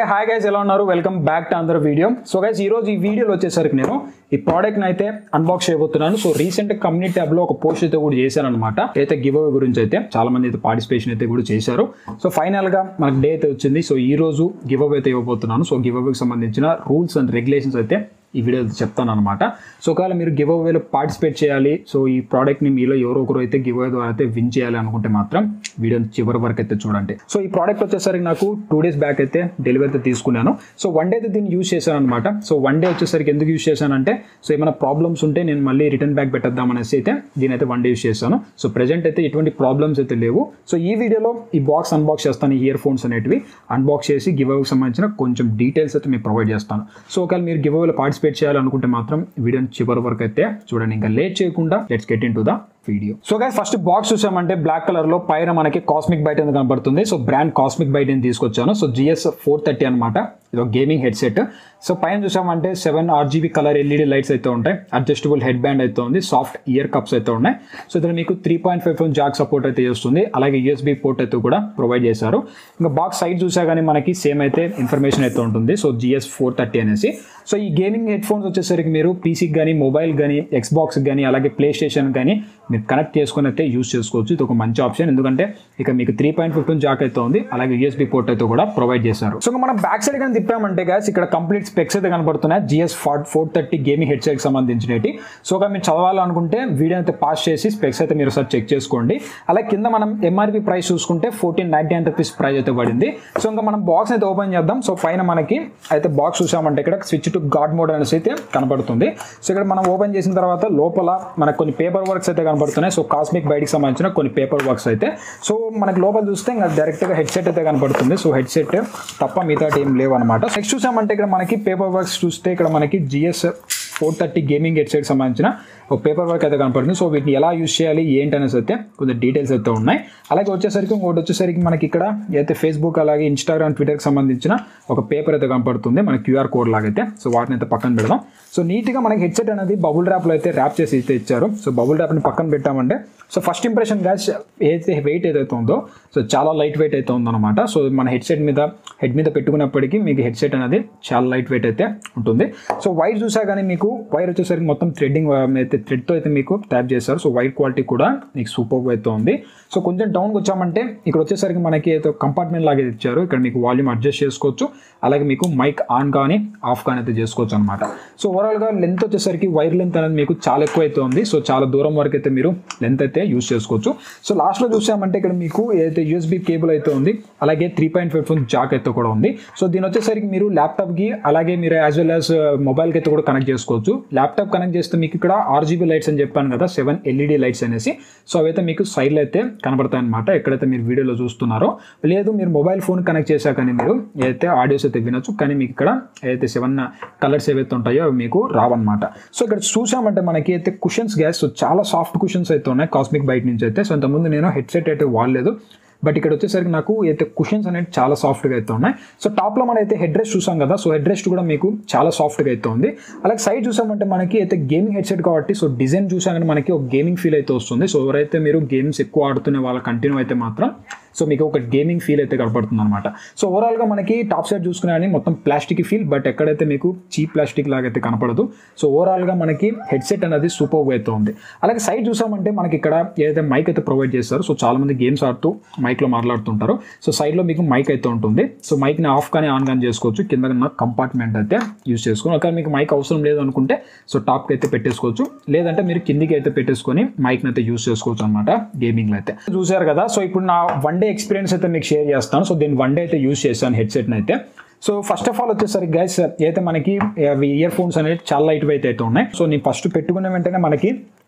okay hi guys ఎలా ఉన్నారు welcome back to అందర్ వీడియో సో గైస్ ఈ రోజు ఈ వీడియోలో వచ్చేసరికి నేను ఈ ప్రోడక్ట్ని అయితే అన్బాక్స్ చేయబోతున్నాను సో రీసెంట్ కమ్యూనిటీ ట్యాబ్ లో ఒక పోస్ట్ అయితే కూడా చేశాను అనమాట అయితే గివ్ అవే గురించి అయితే చాలా మంది అయితే పార్టిసిపేషన్ అయితే కూడా చేశారు సో ఫైనల్ గా మనకు డే అయితే వచ్చింది సో ఈ రోజు గివ్ అవే అయితే ఇవ్వబోతున్నాను సో గివ్ అవేకి సంబంధించిన రూల్స్ అండ్ రెగ్యులేషన్స్ అయితే ఈ వీడియో చెప్తాను అనమాట సో ఒకవేళ మీరు గివ్ అవేలో పార్టిసిపేట్ చేయాలి సో ఈ ప్రోడక్ట్ని మీలో ఎవరో ఒకరు అయితే గివ్ అవే ద్వారా అయితే విన్ చేయాలి అనుకుంటే మాత్రం వీడియో చివరి వరకు అయితే చూడండి సో ఈ ప్రోడక్ట్ వచ్చేసరికి నాకు టూ డేస్ బ్యాక్ అయితే డెలివరీ అయితే తీసుకున్నాను సో వన్ డే అయితే దీన్ని యూస్ చేశాను అనమాట సో వన్ డే వచ్చేసరికి ఎందుకు యూస్ చేశానంటే సో ఏమైనా ప్రాబ్లమ్స్ ఉంటే నేను మళ్ళీ రిటర్న్ బ్యాక్ పెట్టేద్దాం అనేసి అయితే దీని అయితే వన్ డే యూస్ చేశాను సో ప్రెజెంట్ అయితే ఎటువంటి ప్రాబ్లమ్స్ అయితే లేవు సో ఈ వీడియోలో ఈ బాక్స్ అన్బాక్స్ చేస్తాను ఈ ఇయర్ ఫోన్స్ అనేటివి అన్బాక్స్ చేసి గివ్ అవేకి సంబంధించిన కొంచెం డీటెయిల్స్ అయితే మీకు ప్రొవైడ్ చేస్తాను సో ఒకవేళ మీరు గివ్ అవేలో పార్టిసిపేట్ చేయాలనుకుంటే మాత్రం వీడియోని చివరి వరకు అయితే చూడండి ఇంకా లేట్ చేయకుండా let's get in to the video so guys first box చూసామంటే బ్లాక్ కలర్ లో పైన మనకి కాస్మిక్ బైట్ అనేది కనబడుతుంది సో బ్రాండ్ కాస్మిక్ బైట్ అని తీసుకొచ్చాను సో జిఎస్ ఫోర్ థర్టీ అనమాట ఇది ఒక గేమింగ్ హెడ్సెట్ సో పైన చూసామంటే seven RGB colour LED lights అయితే ఉంటాయి అడ్జస్టబుల్ హెడ్ బ్యాండ్ అయితే ఉంది సాఫ్ట్ ఇయర్ కప్స్ అయితే ఉన్నాయి సో ఇక్కడ మీకు three point five phone jack support అయితే చేస్తుంది అలాగే యూఎస్బీ పోర్ట్ అయితే కూడా ప్రొవైడ్ చేశారు ఇంకా బాక్స్ సైడ్ చూసా కానీ మనకి సేమ్ అయితే ఇన్ఫర్మేషన్ అయితే ఉంటుంది సో జిఎస్ ఫోర్ థర్టీ అనేసి సో ఈ గేమింగ్ హెడ్ ఫోన్స్ వచ్చేసరికి మీరు పీసీకి కానీ మొబైల్ కానీ ఎక్స్బాక్స్ కానీ అలాగే ప్లే స్టేషన్ కానీ మీరు కనెక్ట్ చేసుకుని అయితే యూస్ చేసుకోవచ్చు ఇది ఒక మంచి ఆప్షన్ ఎందుకంటే ఇక మీకు త్రీ పాయింట్ ఫిఫ్టీన్ జాక్ అయితే ఉంది అలాగే యూఎస్బీ పోర్ట్ అయితే కూడా ప్రొవైడ్ చేశారు సో మనం బ్యాక్ సైడ్ కానీ తిప్పామంటే గాస్ ఇక్కడ కంప్లీట్ స్పెక్స్ అయితే కనబడుతున్నాయి GS for four thirty gaming headset సంబంధించినవి సో ఒక మీరు చదవాలనుకుంటే వీడియో అయితే పాస్ చేసి స్పెక్స్ అయితే మీరు సార్ చెక్ చేసుకోండి అలాగే కింద మనం ఎంఆర్పి ప్రైస్ చూసుకుంటే fourteen ninety nine rupees price అయితే పడింది సో ఇంకా మనం బాక్స్ అయితే ఓపెన్ చేద్దాం సో పైన మనకి అయితే బాక్స్ చూసామంటే ఇక్కడ స్విచ్ టు గాడ్ మోడ్ అనేసి అయితే కనబడుతుంది సో ఇక్కడ మనం ఓపెన్ చేసిన తర్వాత లోపల మనకు కొన్ని పేపర్ వర్క్స్ అయితే కనబడుతున్నాయి సో కాస్మిక్ బయటికి సంబంధించిన కొన్ని పేపర్ వర్క్స్ అయితే సో మనకి లోపల చూస్తే ఇంకా డైరెక్ట్గా హెడ్సెట్ అయితే కనబడుతుంది సో హెడ్సెట్ తప్ప మిగతా ఏం లేవు అనమాట నెక్స్ట్ చూసామంటే ఇక్కడ మనకి పేపర్ వర్క్స్ చూస్తే ఇక్కడ మనకి GS four thirty gaming headset సంబంధించిన ఒక పేపర్ వర్క్ అయితే కనపడుతుంది సో వీటిని ఎలా యూస్ చేయాలి ఏంటి అనేసి అయితే కొంచెం డీటెయిల్స్ అయితే ఉన్నాయి అలాగే వచ్చేసరికి ఇంకోటి వచ్చేసరికి మనకి ఇక్కడ అయితే ఫేస్బుక్ అలాగే ఇన్స్టాగ్రామ్ ట్విట్టర్కి సంబంధించిన ఒక పేపర్ అయితే కనపడుతుంది మన క్యూఆర్ కోడ్ లాగైతే సో వాటిని అయితే పక్కన పెడదాం సో నీట్గా మనకి హెడ్సెట్ అనేది బబుల్ ర్యాప్లో అయితే ర్యాప్ చేసి అయితే ఇచ్చారు సో బబుల్ ర్యాప్ని పక్కన పెట్టామంటే సో ఫస్ట్ ఇంప్రెషన్ గ్యాస్ ఏదైతే వెయిట్ ఏదైతే ఉందో సో చాలా లైట్ వెయిట్ అయితే ఉందన్నమాట సో మన హెడ్సెట్ మీద హెడ్ మీద పెట్టుకున్నప్పటికీ మీకు హెడ్సెట్ అనేది చాలా లైట్ వెయిట్ అయితే ఉంటుంది సో వైర్ చూసా కానీ మీకు వైర్ వచ్చేసరికి మొత్తం థ్రెడ్డింగ్ అయితే థ్రెడ్తో అయితే మీకు ట్యాప్ చేశారు సో వైర్ క్వాలిటీ కూడా మీకు సూపర్ అయితే ఉంది సో కొంచెం డౌన్కి వచ్చామంటే ఇక్కడ వచ్చేసరికి మనకి అయితే కంపార్ట్మెంట్ లాగా ఇచ్చారు ఇక్కడ మీకు వాల్యూమ్ అడ్జస్ట్ చేసుకోవచ్చు అలాగే మీకు మైక్ ఆన్ కానీ ఆఫ్ కానీ అయితే చేసుకోవచ్చు అనమాట సో ఓవరాల్గా లెంత్ వచ్చేసరికి వైర్ లెంత్ అనేది మీకు చాలా ఎక్కువ అయితే ఉంది సో చాలా దూరం వరకు అయితే మీరు లెంత్ అయితే యూస్ చేసుకోవచ్చు సో లాస్ట్లో చూసామంటే ఇక్కడ మీకు ఏదైతే యూఎస్బీ కేబుల్ అయితే ఉంది అలాగే three point five phone jack అయితే కూడా ఉంది సో దీని వచ్చేసరికి మీరు ల్యాప్టాప్కి అలాగే మీరు యాజ్ వెల్ యాజ్ మొబైల్కి అయితే కూడా కనెక్ట్ చేసుకోవచ్చు ల్యాప్టాప్ కనెక్ట్ చేస్తే మీకు ఇక్కడ ఆర్జీబీ లైట్స్ అని చెప్పాను కదా సెవెన్ ఎల్ఈడి లైట్స్ అనేసి సో అవైతే మీకు సైడ్లో అయితే కనబడతాయి అనమాట ఎక్కడైతే మీరు వీడియోలో చూస్తున్నారో లేదు మీరు మొబైల్ ఫోన్ కనెక్ట్ చేశాక కానీ మీరు ఏదైతే ఆడియోస్ అయితే వినొచ్చు కానీ మీకు ఇక్కడ ఏదైతే సెవెన్ కలర్స్ ఏవైతే ఉంటాయో అవి మీకు రావన్నమాట సో ఇక్కడ చూసామంటే మనకి అయితే కుషన్స్ గ్యాస్ సో చాలా సాఫ్ట్ కుషన్స్ అయితే ఉన్నాయి కాస్మిక్ బయట నుంచి అయితే సో ఇంతకుముందు నేను హెడ్సెట్ అయితే వాడలేదు బట్ ఇక్కడ వచ్చేసరికి నాకు అయితే కుషన్స్ అనేవి చాలా సాఫ్ట్గా అయితే ఉన్నాయి సో టాప్లో మనం అయితే హెడ్ రెస్ట్ చూసాం కదా సో హెడ్ రెస్ట్ కూడా మీకు చాలా సాఫ్ట్గా అయితే ఉంది అలాగే సైడ్ చూసామంటే మనకి అయితే గేమింగ్ హెడ్సెట్ కాబట్టి సో డిజైన్ చూసాగానే మనకి ఒక గేమింగ్ ఫీల్ అయితే వస్తుంది సో ఎవరైతే మీరు గేమ్స్ ఎక్కువ ఆడుతున్న వాళ్ళ కంటిన్యూ అయితే మాత్రం సో మీకు ఒక గేమింగ్ ఫీల్ అయితే కనపడుతుంది అనమాట సో ఓవరాల్గా మనకి టాప్ సైడ్ చూసుకునే కానీ మొత్తం ప్లాస్టిక్ ఫీల్ బట్ ఎక్కడైతే మీకు చీప్ ప్లాస్టిక్ లాగా అయితే కనపడదు సో ఓవరాల్గా మనకి హెడ్సెట్ అనేది సూపర్ అయితే ఉంది అలాగే సైడ్ చూసామంటే మనకి ఇక్కడ ఏదైతే మైక్ అయితే ప్రొవైడ్ చేస్తారు సో చాలా మంది గేమ్స్ ఆడుతూ మైక్లో మాట్లాడుతుంటారు సో సైడ్లో మీకు మైక్ అయితే ఉంటుంది సో మైక్ని ఆఫ్ కానీ ఆన్ కానీ చేసుకోవచ్చు కింద కంపార్ట్మెంట్ అయితే యూస్ చేసుకుని ఒకవేళ మీకు మైక్ అవసరం లేదు అనుకుంటే సో టాప్కి అయితే పెట్టేసుకోవచ్చు లేదంటే మీరు కిందికి అయితే పెట్టేసుకొని మైక్ని అయితే యూస్ చేసుకోవచ్చు అనమాట గేమింగ్లో అయితే చూసారు కదా సో ఇప్పుడు నా వన్ డే ఎక్స్పీరియన్స్ అయితే మీకు షేర్ చేస్తాను సో దీన్ని వన్ డే అయితే యూస్ చేశాను హెడ్సెట్ని అయితే సో ఫస్ట్ ఆఫ్ ఆల్ వచ్చేసరికి గైస్ అయితే మనకి ఇయర్ ఫోన్స్ అనేవి చాలా లైట్ వెయిట్ అయితే ఉన్నాయి సో నేను ఫస్ట్ పెట్టుకున్న వెంటనే మనకి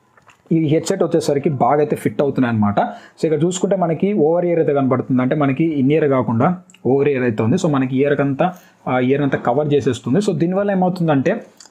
ఈ హెడ్సెట్ వచ్చేసరికి బాగా అయితే ఫిట్ అవుతున్నాయి అనమాట సో ఇక్కడ చూసుకుంటే మనకి ఓవర్ ఇయర్ అయితే కనపడుతుంది అంటే మనకి ఇన్ ఇయర్ కాకుండా ఓవర్ ఇయర్ అయితే ఉంది సో మనకి ఇయర్ అంతా ఇయర్ అంతా కవర్ చేసేస్తుంది సో దీనివల్ల ఏమవుతుందంటే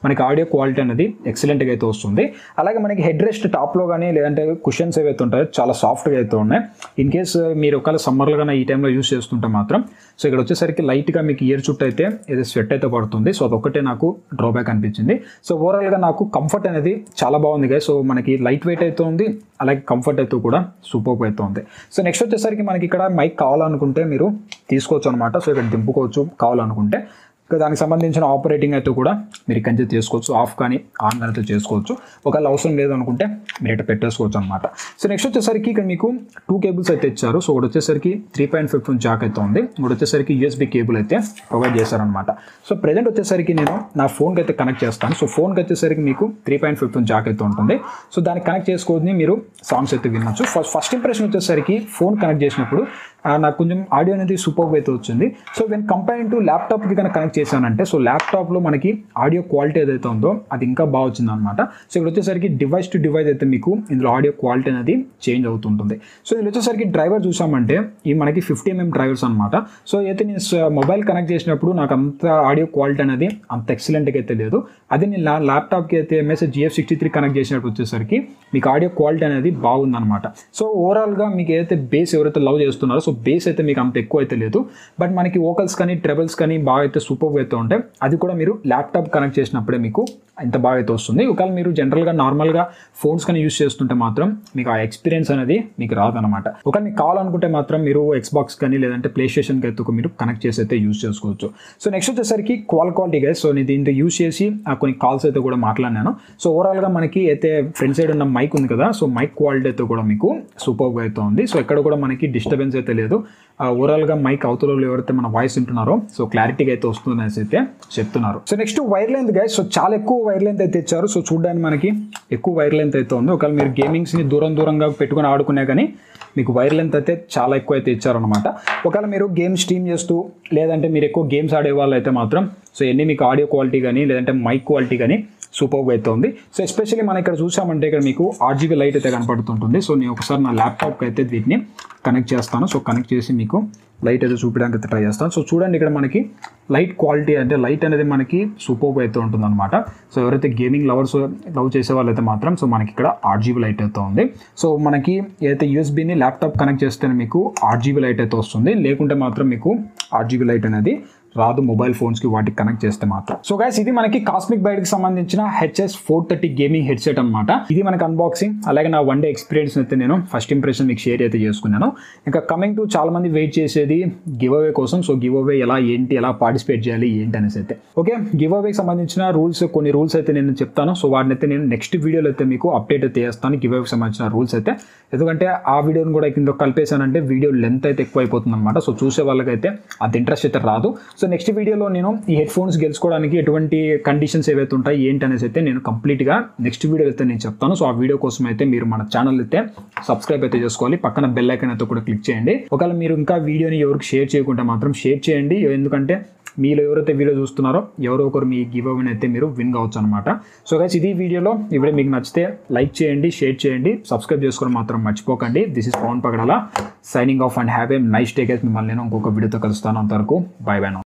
మనకి ఆడియో క్వాలిటీ అనేది ఎక్సలెంట్గా అయితే వస్తుంది అలాగే మనకి హెడ్ రెస్ట్ టాప్లో కానీ లేదంటే కుషన్స్ ఏవైతే ఉంటాయో చాలా సాఫ్ట్గా అయితే ఉన్నాయి ఇన్ కేస్ మీరు ఒకవేళ సమ్మర్లో కానీ ఈ టైంలో యూస్ చేస్తుంటే మాత్రం సో ఇక్కడ వచ్చేసరికి లైట్గా మీకు ఇయర్ చుట్టూ అయితే ఏదో స్వెట్ అయితే పడుతుంది సో అదొక్కటే నాకు డ్రాబ్యాక్ అనిపించింది సో ఓవరాల్గా నాకు కంఫర్ట్ అనేది చాలా బాగుంది కదా సో మనకి లైట్ వెయిట్ అయితే ఉంది అలాగే కంఫర్ట్ అయితే కూడా సూపర్ అయితే ఉంది సో నెక్స్ట్ వచ్చేసరికి మనకి ఇక్కడ మైక్ కావాలనుకుంటే మీరు తీసుకోవచ్చు అనమాట సో ఇక్కడ దింపుకోవచ్చు కావాలనుకుంటే ఇంకా దానికి సంబంధించిన ఆపరేటింగ్ అయితే కూడా మీరు ఇక్కడి నుంచి చేసుకోవచ్చు ఆఫ్ కానీ ఆన్ కానీ అయితే చేసుకోవచ్చు ఒకవేళ అవసరం లేదు అనుకుంటే మీరు ఇట్లా పెట్టేసుకోవచ్చు అనమాట సో నెక్స్ట్ వచ్చేసరికి ఇక్కడ మీకు టూ కేబుల్స్ అయితే ఇచ్చారు సో ఒకటి వచ్చేసరికి త్రీ పాయింట్ ఫిఫ్టీన్ జాక్ అయితే ఉంది ఇంకోటి వచ్చేసరికి యూఎస్బీ కేబుల్ అయితే ప్రొవైడ్ చేశారనమాట సో ప్రజెంట్ వచ్చేసరికి నేను నా ఫోన్కి అయితే కనెక్ట్ చేస్తాను సో ఫోన్కి వచ్చేసరికి మీకు త్రీ పాయింట్ ఫిఫ్టీన్ జాక్ అయితే ఉంటుంది సో దానికి కనెక్ట్ చేసుకొని మీరు సాంగ్స్ అయితే వినొచ్చు ఫస్ట్ ఫస్ట్ ఇంప్రెషన్ వచ్చేసరికి ఫోన్ కనెక్ట్ చేసినప్పుడు ఆ, నాకు కొంచెం ఆడియో అనేది సూపర్ అయితే వచ్చింది సో వెన్ కంపేరింగ్ టు ల్యాప్టాప్కి కనుక కనెక్ట్ చేశానంటే సో ల్యాప్టాప్లో మనకి ఆడియో క్వాలిటీ ఏదైతే ఉందో అది ఇంకా బాగా వచ్చింది అనమాట సో ఇక్కడ వచ్చేసరికి డివైస్ టు డివైస్ అయితే మీకు ఇందులో ఆడియో క్వాలిటీ అనేది చేంజ్ అవుతుంటుంది సో ఇందులో వచ్చేసరికి డ్రైవర్ చూసామంటే ఈ మనకి ఫిఫ్టీ ఎంఎం డ్రైవర్స్ అనమాట సో అయితే నేను మొబైల్ కనెక్ట్ చేసినప్పుడు నాకు అంత ఆడియో క్వాలిటీ అనేది అంత ఎక్సలెంట్గా అయితే లేదు అదే నేను ల్యా ల్యాప్టాప్కి అయితే MS GF sixty three connect చేసినప్పుడు వచ్చేసరికి మీకు ఆడియో క్వాలిటీ అనేది బాగుందన్నమాట సో ఓవరాల్గా మీకు ఏదైతే బేస్ ఎవరైతే లవ్ చేస్తున్నారో సో బేస్ అయితే మీకు అంత ఎక్కువ అయితే లేదు బట్ మనకి వోకల్స్ కానీ ట్రెబల్స్ కానీ బాగా అయితే సూపర్ అయితే ఉంటాయి అది కూడా మీరు ల్యాప్టాప్ కనెక్ట్ చేసినప్పుడే మీకు ఇంత బాగా అయితే వస్తుంది ఒకవేళ మీరు జనరల్గా నార్మల్గా ఫోన్స్ కానీ యూస్ చేస్తుంటే మాత్రం మీకు ఆ ఎక్స్పీరియన్స్ అనేది మీకు రాదనమాట ఒకవేళ మీకు కావాలనుకుంటే మాత్రం మీరు ఎక్స్బాక్స్ కానీ లేదంటే ప్లే స్టేషన్కి అయితే మీరు కనెక్ట్ చేసి అయితే యూస్ చేసుకోవచ్చు సో నెక్స్ట్ వచ్చేసరికి కాల్ క్వాలిటీ గైస్ సో నేను దీంతో యూస్ చేసి ఆ కొన్ని కాల్స్ అయితే కూడా మాట్లాడినాను సో ఓవరాల్గా మనకి అయితే ఫ్రంట్ సైడ్ ఉన్న మైక్ ఉంది కదా సో మైక్ క్వాలిటీ అయితే కూడా మీకు సూపర్గా అయితే ఉంది సో ఎక్కడ కూడా మనకి డిస్టర్బెన్స్ అయితే లేదు ఓవరాల్గా మైక్ అవతల ఎవరైతే మన వాయిస్ వింటున్నారో సో క్లారిటీగా అయితే వస్తుంది అనేసి అయితే చెప్తున్నారు so next wire length guys so చాలా ఎక్కువ వైర్ లెంత్ అయితే ఇచ్చారు సో చూడడానికి మనకి ఎక్కువ వైర్ లెంత్ అయితే ఉంది ఒకవేళ మీరు గేమింగ్స్ని దూరం దూరంగా పెట్టుకొని ఆడుకునే కానీ మీకు వైర్ లెంత్ అయితే చాలా ఎక్కువ అయితే ఇచ్చారనమాట ఒకవేళ మీరు గేమ్ స్ట్రీమ్ చేస్తూ లేదంటే మీరు ఎక్కువ గేమ్స్ ఆడే వాళ్ళు అయితే మాత్రం సో ఎన్ని మీకు ఆడియో క్వాలిటీ కానీ లేదంటే మైక్ క్వాలిటీ కానీ సూపర్గా అయితే ఉంది సో ఎస్పెషల్లీ మనం ఇక్కడ చూసామంటే ఇక్కడ మీకు ఆర్జీబీ లైట్ అయితే కనపడుతుంటుంది సో నేను ఒకసారి నా ల్యాప్టాప్కి అయితే వీటిని కనెక్ట్ చేస్తాను సో కనెక్ట్ చేసి మీకు లైట్ అయితే చూపించడానికి అయితే ట్రై చేస్తాను సో చూడండి ఇక్కడ మనకి లైట్ క్వాలిటీ అంటే లైట్ అనేది మనకి సూపర్గా అయితే ఉంటుంది అనమాట సో ఎవరైతే గేమింగ్ లవర్స్ లవ్ చేసే వాళ్ళైతే మాత్రం సో మనకి ఇక్కడ ఆర్జీబీ లైట్ అయితే ఉంది సో మనకి ఏదైతే యూఎస్బీని ల్యాప్టాప్ కనెక్ట్ చేస్తేనే మీకు ఆర్జీబీ లైట్ అయితే వస్తుంది లేకుంటే మాత్రం మీకు ఆర్జీబీ లైట్ అనేది రాదు మొబైల్ ఫోన్స్కి వాటికి కనెక్ట్ చేస్తే మాత్రం సో గైస్ ఇది మనకి కాస్మిక్ బైట్కి సంబంధించిన HS four thirty gaming headset అనమాట ఇది మనకి అన్బాక్సింగ్ అలాగే నా వన్ డే ఎక్స్పీరియన్స్ అయితే నేను ఫస్ట్ ఇంప్రెషన్ మీకు షేర్ అయితే చేసుకున్నాను ఇంకా కమింగ్ టు చాలా మంది వెయిట్ చేసేది గివ్ అవే కోసం సో గివ్ అవే ఎలా ఏంటి ఎలా పార్టిసిపేట్ చేయాలి ఏంటి అనేసి అయితే ఓకే గివ్ అవేకి సంబంధించిన రూల్స్ కొన్ని రూల్స్ అయితే నేను చెప్తాను సో వాటిని అయితే నేను నెక్స్ట్ వీడియోలో అయితే మీకు అప్డేట్ అయితే చేస్తాను గివ్ అవేకి సంబంధించిన రూల్స్ అయితే ఎందుకంటే ఆ వీడియోని కూడా కింద కలిపేశానంటే వీడియో లెంత్ అయితే ఎక్కువ అయిపోతుంది అనమాట సో చూసే వాళ్ళకైతే అంత ఇంట్రెస్ట్ అయితే రాదు సో నెక్స్ట్ వీడియోలో నేను ఈ హెడ్ ఫోన్స్ గెలుచుకోవడానికి ఎటువంటి కండిషన్స్ ఏవైతే ఉంటాయి ఏంటి అనేసి అయితే నేను కంప్లీట్గా నెక్స్ట్ వీడియో అయితే నేను చెప్తాను సో ఆ వీడియో కోసం అయితే మీరు మన ఛానల్ అయితే సబ్స్క్రైబ్ అయితే చేసుకోవాలి పక్కన బెల్ ఐకన్ అయితే కూడా క్లిక్ చేయండి ఒకవేళ మీరు ఇంకా వీడియోని ఎవరికి షేర్ చేయకుంటే మాత్రం షేర్ చేయండి ఎందుకంటే మీలో ఎవరైతే వీడియో చూస్తున్నారో ఎవరో ఒకరు మీ గివ్ అవన్ అయితే మీరు విన్ కావచ్చు అనమాట సో గైస్ ఇది వీడియోలో ఇవిడే మీకు నచ్చితే లైక్ చేయండి షేర్ చేయండి సబ్స్క్రైబ్ చేసుకోవడం మాత్రం మర్చిపోకండి this is Pavan Pagadala signing off and have a nice day guys మిమ్మల్ని నేను ఇంకొక వీడియోతో కలుస్తాను అంతవరకు బై బై